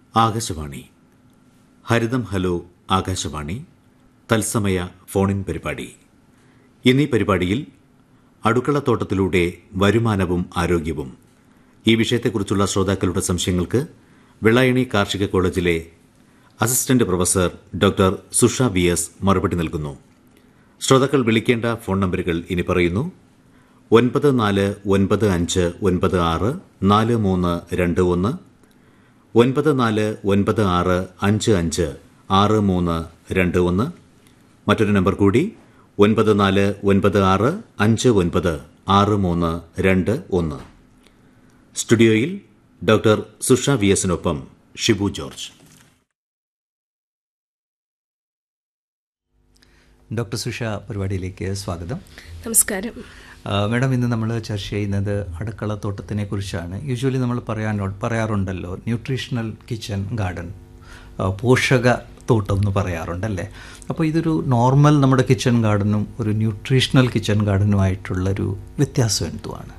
ആകാശവാണി ഹരിതം hello Akashvani തത്സമയ ഫോണിൻ പരിപാടി ഇന്നീ പരിപാടിയിൽ അടുക്കളത്തോട്ടത്തിലൂടെ വരുമാനവും ആരോഗ്യവും ഈ വിഷയത്തെക്കുറിച്ചുള്ള ശ്രോതാക്കളുടെ സംശയങ്ങൾക്ക് വെള്ളായണി കാർഷിക കോളേജിലെ assistant professor doctor Susha V S മറുപടി നൽകുന്നു ശ്രോതാക്കൾ വിളിക്കേണ്ട ഫോൺ നമ്പറുകൾ ഇനി പറയുന്നു ഒൻപത് നാല് ഒൻപത് അഞ്ച് ഒൻപത് ആറ് നാല് മൂന്ന് രണ്ട് ഒന്ന് ഒൻപത് നാല് ഒൻപത് ആറ് അഞ്ച് അഞ്ച് ആറ് മൂന്ന് രണ്ട് ഒന്ന് മറ്റൊരു നമ്പർ കൂടി ഒൻപത് നാല് ഒൻപത് ആറ് അഞ്ച് ഒൻപത് ആറ് മൂന്ന് രണ്ട് ഒന്ന് സ്റ്റുഡിയോയിൽ ഡോക്ടർ സുഷ വി എസിനൊപ്പം ഷിബു ജോർജ് ഡോക്ടർ സുഷ പരിപാടിയിലേക്ക് സ്വാഗതം നമസ്കാരം ആ, മാഡം ഇന്ന് നമ്മൾ ചർച്ച ചെയ്യുന്നത് അടുക്കളത്തോട്ടത്തിനെ കുറിച്ചാണ് യൂഷ്വലി നമ്മൾ പറയാനോ പറയാറുണ്ടല്ലോ ന്യൂട്രീഷണൽ കിച്ചൺ ഗാർഡൻ ആ, പോഷക തോട്ടം എന്ന് പറയാറുണ്ടല്ലേ അപ്പോൾ ഇതൊരു നോർമൽ നമ്മുടെ കിച്ചൺ ഗാർഡനും ഒരു ന്യൂട്രീഷണൽ കിച്ചൺ ഗാർഡനുമായിട്ടുള്ളൊരു വ്യത്യാസം എന്തുവാണ്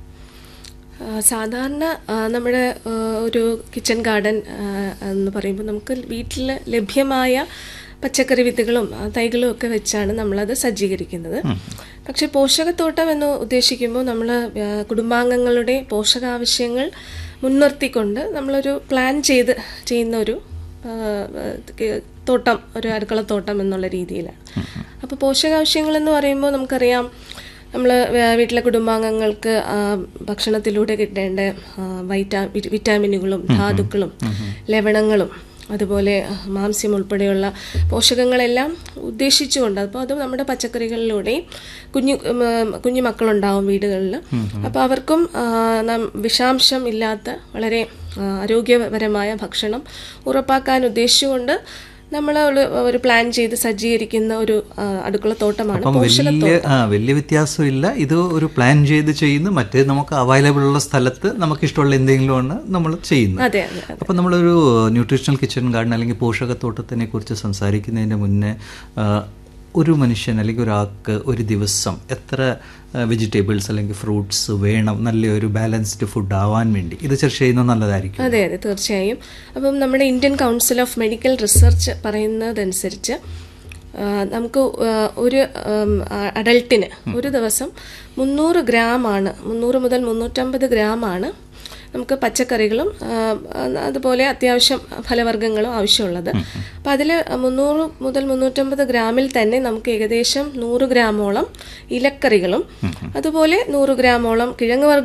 ആ, സാധാരണ ആ, നമ്മുടെ ആ, ഒരു കിച്ചൺ ഗാർഡൻ ആ, എന്ന് പറയുമ്പോൾ നമുക്ക് വീട്ടിൽ ലഭ്യമായ പച്ചക്കറി വിത്തുകളും ആ, തൈകളും ഒക്കെ വെച്ചാണ് നമ്മളത് സജ്ജീകരിക്കുന്നത് പക്ഷെ പോഷകത്തോട്ടം എന്ന് ഉദ്ദേശിക്കുമ്പോൾ നമ്മൾ കുടുംബാംഗങ്ങളുടെ പോഷകാവശ്യങ്ങൾ മുൻനിർത്തിക്കൊണ്ട് നമ്മളൊരു പ്ലാൻ ചെയ്ത് ചെയ്യുന്ന ഒരു ആ, ക- തോട്ടം ഒരു അടുക്കളത്തോട്ടം എന്നുള്ള രീതിയിലാണ് അപ്പോൾ പോഷകാവശ്യങ്ങൾ എന്ന് പറയുമ്പോൾ നമുക്കറിയാം നമ്മൾ വീട്ടിലെ കുടുംബാംഗങ്ങൾക്ക് ആ, ഭക്ഷണത്തിലൂടെ കിട്ടേണ്ട ആ, വൈറ്റാ വി- വിറ്റാമിനുകളും ധാതുക്കളും ലവണങ്ങളും അതുപോലെ മാംസ്യം ഉൾപ്പെടെയുള്ള പോഷകങ്ങളെല്ലാം ഉദ്ദേശിച്ചുകൊണ്ട് അപ്പോൾ അത് നമ്മുടെ പച്ചക്കറികളിലൂടെയും കുഞ്ഞു ഉം, കുഞ്ഞു മക്കളുണ്ടാവും വീടുകളിൽ അപ്പോൾ അവർക്കും ആ, നാം വിഷാംശം ഇല്ലാത്ത വളരെ ആ, ആരോഗ്യപരമായ ഭക്ഷണം ഉറപ്പാക്കാൻ ഉദ്ദേശിച്ചുകൊണ്ട് നമ്മൾ ഒരു ഒരു പ്ലാൻ ചെയ്ത് സജ്ജീകരിക്കുന്ന ഒരു ആ, അടുക്കളത്തോട്ടമാണ് അപ്പം വലിയ ആ വലിയ വ്യത്യാസമില്ല ഇത് ഒരു പ്ലാൻ ചെയ്ത് ചെയ്യുന്നു മറ്റേ നമുക്ക് അവൈലബിൾ ഉള്ള സ്ഥലത്ത് നമുക്ക് ഇഷ്ടമുള്ള എന്തെങ്കിലുമാണ് നമ്മൾ ചെയ്യുന്നത് അതെ അതെ അപ്പം നമ്മളൊരു ന്യൂട്രീഷണൽ കിച്ചൺ ഗാർഡൻ അല്ലെങ്കിൽ പോഷകത്തോട്ടത്തിനെ കുറിച്ച് സംസാരിക്കുന്നതിന് മുന്നേ ആ, ഒരു മനുഷ്യൻ അല്ലെങ്കിൽ ഒരാൾക്ക് ഒരു ദിവസം എത്ര വെജിറ്റബിൾസ് അല്ലെങ്കിൽ ഫ്രൂട്ട്സ് വേണം നല്ലൊരു ബാലൻസ്ഡ് ഫുഡ് ആവാൻ വേണ്ടി ഇത് ചർച്ച ചെയ്യുന്നത് നല്ലതായിരിക്കും അതെ അതെ തീർച്ചയായും അപ്പം നമ്മുടെ Indian council of medical research പറയുന്നതനുസരിച്ച് ആ, നമുക്ക് ആ, ഒരു അഡൽട്ടിന് ഒരു ദിവസം മുന്നൂറ് ഗ്രാമാണ് മുന്നൂറ് മുതൽ മുന്നൂറ്റമ്പത് ഗ്രാമാണ് നമുക്ക് പച്ചക്കറികളും ആ, അതുപോലെ അത്യാവശ്യം ഫലവർഗ്ഗങ്ങളും ആവശ്യമുള്ളത് അപ്പം അതിൽ മുന്നൂറ് മുതൽ മുന്നൂറ്റമ്പത് ഗ്രാമിൽ തന്നെ നമുക്ക് ഏകദേശം നൂറ് ഗ്രാമോളം ഇലക്കറികളും അതുപോലെ നൂറ് ഗ്രാമോളം കിഴങ്ങ് വർഗ്ഗ